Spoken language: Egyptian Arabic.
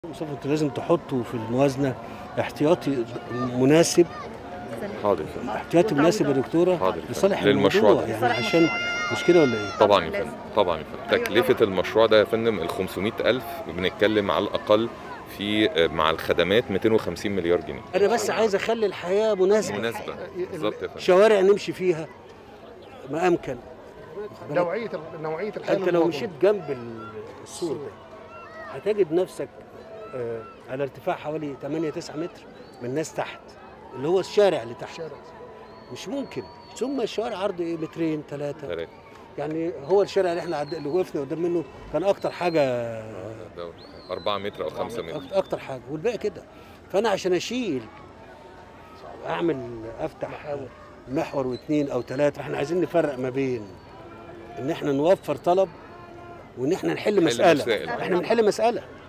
مصطفى انت لازم تحطه في الموازنه احتياطي مناسب حاضر يا فندم احتياطي مناسب يا دكتوره حاضر يا فندم. لصالح للمشروع الموضوع ده. يعني عشان مش كده ولا ايه؟ طبعا يا لازم. فندم طبعا يا فندم تكلفة المشروع ده يا فندم ال 500000 بنتكلم على الأقل في مع الخدمات 250 مليار جنيه انا بس عايز اخلي الحياه مناسبه مناسبة بالظبط يا فندم شوارع نمشي فيها ما امكن واخد بالك؟ نوعيه نوعيه الحياه انت لو للمواطن. مشيت جنب السور ده هتجد نفسك آه، على ارتفاع حوالي 8 9 متر من الناس تحت اللي هو الشارع اللي تحت الشارع مش ممكن ثم الشوارع عرض ايه مترين ثلاثه تلاتة. يعني هو الشارع اللي احنا عد... اللي وقفنا قدام منه كان اكتر حاجه ده 4 متر أو 5 متر أكتر, اكتر حاجه والباقي كده فانا عشان اشيل اعمل افتح محاور. محور واثنين او ثلاثه احنا عايزين نفرق ما بين ان احنا نوفر طلب وان احنا نحل مساله مسائل. احنا بنحل مساله